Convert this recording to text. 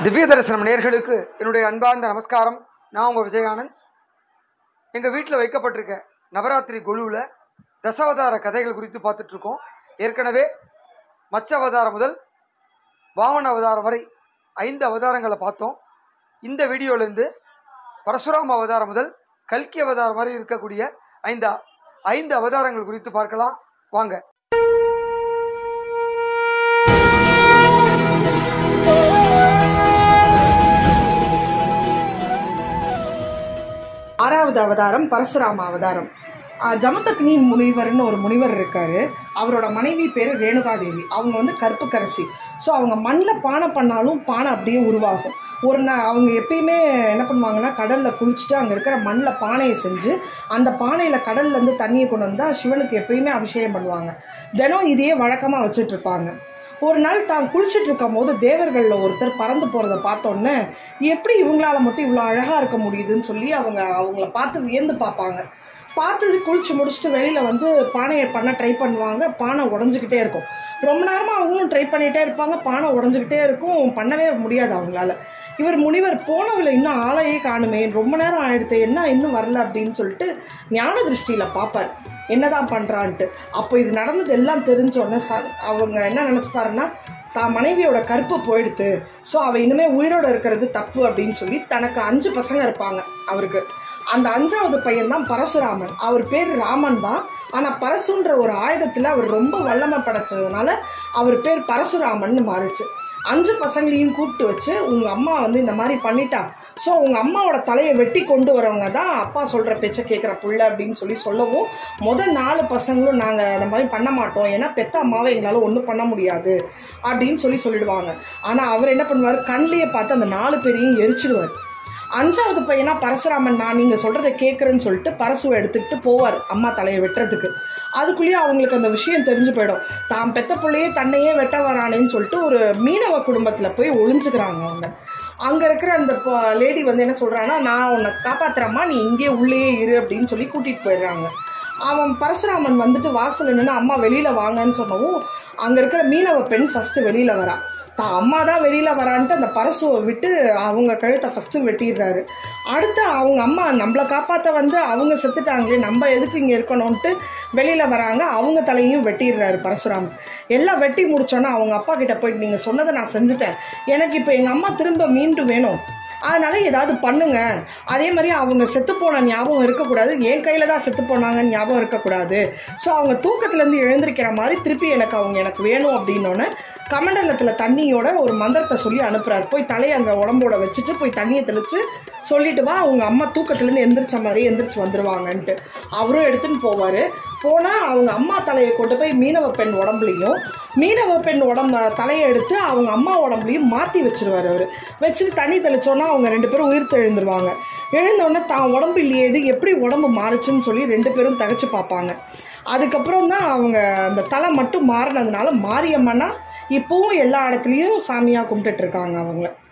திவ்ய தரிசனம் நேர்களுக்கு என்னுடைய அன்பார்ந்த நமஸ்காரம் நான் உங்கள் விஜயானந்த் எங்கள் வீட்டில் வைக்கப்பட்டிருக்க நவராத்திரி குழுவில் தசாவதார கதைகள் குறித்து பார்த்துட்ருக்கோம் ஏற்கனவே மச்ச அவதாரம் முதல் வாமன அவதாரம் வரை ஐந்து அவதாரங்களை பார்த்தோம் இந்த வீடியோலேருந்து பரசுராம அவதாரம் முதல் கல்கி அவதாரம் வரை இருக்கக்கூடிய ஐந்து ஐந்து அவதாரங்கள் குறித்து பார்க்கலாம் வாங்க ஆறாவது அவதாரம் பரசுராம அவதாரம் ஆஹ் ஜமதக்னி முனிவர்னு ஒரு முனிவர் இருக்காரு அவரோட மனைவி பேர் ரேணுகாதேவி அவங்க வந்து கருப்புக்கரசி ஸோ அவங்க மண்ணில் பானை பண்ணாலும் பானை அப்படியே உருவாகும் ஒரு நா அவங்க எப்பயுமே என்ன பண்ணுவாங்கன்னா கடலில் குளிச்சுட்டு அங்கே இருக்கிற மண்ணில் பானையை செஞ்சு அந்த பானையில் கடல்லேருந்து தண்ணியை கொண்டு வந்தால் சிவனுக்கு எப்பயுமே அபிஷேகம் பண்ணுவாங்க தினம் இதையே வழக்கமாக வச்சுட்டு இருப்பாங்க ஒரு நாள் தான் குளிச்சுட்டு இருக்கும் போது தேவர்களில் ஒருத்தர் பறந்து போகிறத பார்த்தோன்னே எப்படி இவங்களால மட்டும் இவ்வளோ அழகாக இருக்க முடியுதுன்னு சொல்லி அவங்க அவங்கள பார்த்து வியந்து பார்ப்பாங்க பார்த்து குளிச்சு முடிச்சுட்டு வெளியில் வந்து பானையை பண்ண ட்ரை பண்ணுவாங்க பானை உடஞ்சிக்கிட்டே இருக்கும் ரொம்ப நேரமாக அவங்களும் ட்ரை பண்ணிகிட்டே இருப்பாங்க பானை உடஞ்சிக்கிட்டே இருக்கும் பண்ணவே முடியாது அவங்களால இவர் முனிவர் போனவில் இன்னும் ஆளையே காணுமே ரொம்ப நேரம் ஆயிடுத்து என்ன இன்னும் வரல அப்படின்னு சொல்லிட்டு ஞான திருஷ்டியில் பார்ப்பார் என்னதான் பண்ணுறான்ட்டு அப்போ இது நடந்தது எல்லாம் தெரிஞ்சோடனே ச அவங்க என்ன நினச்சிப்பாருன்னா தான் மனைவியோட கருப்பு போயிடுத்து ஸோ அவள் இனிமேல் உயிரோடு இருக்கிறது தப்பு அப்படின்னு சொல்லி தனக்கு அஞ்சு பசங்க இருப்பாங்க அவருக்கு அந்த அஞ்சாவது பையன் தான் பரசுராமன் அவர் பேர் ராமன் தான் ஆனால் பரசுன்ற ஒரு ஆயுதத்தில் அவர் ரொம்ப வல்லமை படைச்சதுனால அவர் பேர் பரசுராமன் மாறிச்சு அஞ்சு பசங்களையும் கூப்பிட்டு வச்சு உங்கள் அம்மா வந்து இந்த மாதிரி பண்ணிட்டா ஸோ உங்கள் அம்மாவோட தலையை வெட்டி கொண்டு வரவங்க தான் அப்பா சொல்கிற பேச்சை கேட்குற புள்ள அப்படின்னு சொல்லி சொல்லவும் முதல் நாலு பசங்களும் நாங்கள் அந்த மாதிரி பண்ண மாட்டோம் ஏன்னா பெத்த அம்மாவை எங்களால் ஒன்றும் பண்ண முடியாது அப்படின்னு சொல்லி சொல்லிடுவாங்க ஆனால் அவர் என்ன பண்ணுவார் கண்ணிலேயே பார்த்து அந்த நாலு பேரையும் எரிச்சிடுவார் அஞ்சாவது பையனா பரசுராமன் நான் நீங்கள் சொல்கிறத கேட்குறேன்னு சொல்லிட்டு பரசுவை எடுத்துக்கிட்டு போவார் அம்மா தலையை வெட்டுறதுக்கு அதுக்குள்ளேயே அவங்களுக்கு அந்த விஷயம் தெரிஞ்சு போயிடும் தான் பெத்த பிள்ளையே தன்னையே வெட்ட வரானேன்னு சொல்லிட்டு ஒரு மீனவ குடும்பத்தில் போய் ஒளிஞ்சுக்கிறாங்க அவங்க அங்கே இருக்கிற அந்த லேடி வந்து என்ன சொல்கிறான்னா நான் உன்னை காப்பாத்துறேம்மா நீ இங்கே உள்ளேயே இரு அப்படின்னு சொல்லி கூட்டிகிட்டு போயிடுறாங்க அவன் பரசுராமன் வந்துட்டு வாசல் நின்று அம்மா வெளியில் வாங்கன்னு சொன்னவும் அங்கே இருக்கிற மீனவ பெண் ஃபஸ்ட்டு வெளியில் வரா தான் அம்மா தான் வெளியில் வரான்ட்டு அந்த பரசுவை விட்டு அவங்க கழுத்தை ஃபஸ்ட்டு வெட்டிடுறாரு அடுத்து அவங்க அம்மா நம்மளை காப்பாற்ற வந்து அவங்க செத்துட்டாங்களே நம்ம எதுக்கு இங்கே இருக்கணும்ன்ட்டு வெளியில் வராங்க அவங்க தலையும் வெட்டிடுறாரு பரசுராமன் எல்லாம் வெட்டி முடிச்சோன்னா அவங்க அப்பா கிட்ட போயிட்டு நீங்கள் சொன்னதை நான் செஞ்சுட்டேன் எனக்கு இப்போ எங்கள் அம்மா திரும்ப மீண்டும் வேணும் அதனால ஏதாவது பண்ணுங்க அதே மாதிரி அவங்க செத்து போன ஞாபகம் இருக்கக்கூடாது என் கையில் தான் செத்து போனாங்கன்னு ஞாபகம் இருக்கக்கூடாது ஸோ அவங்க தூக்கத்துலேருந்து எழுந்திருக்கிற மாதிரி திருப்பி எனக்கு அவங்க எனக்கு வேணும் அப்படின்னோடனே கமண்டலத்தில் தண்ணியோட ஒரு மந்திரத்தை சொல்லி அனுப்புகிறார் போய் தலையை அங்கே உடம்போட வச்சுட்டு போய் தண்ணியை தெளித்து சொல்லிட்டு வா அவங்க அம்மா தூக்கத்துலேருந்து எந்திரிச்ச மாதிரி எந்திரிச்சு வந்துடுவாங்கன்ட்டு அவரும் எடுத்துன்னு போவார் போனால் அவங்க அம்மா தலையை கொண்டு போய் மீனவ பெண் உடம்புலையும் மீனவ பெண் உடம்ப தலையை எடுத்து அவங்க அம்மா உடம்புலையும் மாற்றி வச்சிருவார் அவர் வச்சுட்டு தண்ணி தெளிச்சோன்னா அவங்க ரெண்டு பேரும் உயிர் தெழுந்துருவாங்க எழுந்தோடனே தான் உடம்பு இல்லையே இது எப்படி உடம்பு மாறுச்சுன்னு சொல்லி ரெண்டு பேரும் தகச்சு பார்ப்பாங்க அதுக்கப்புறம் தான் அவங்க அந்த தலை மட்டும் மாறினதுனால மாரியம்மனா இப்போவும் எல்லா இடத்துலையும் சாமியாக கும்பிட்டுட்டு இருக்காங்க அவங்க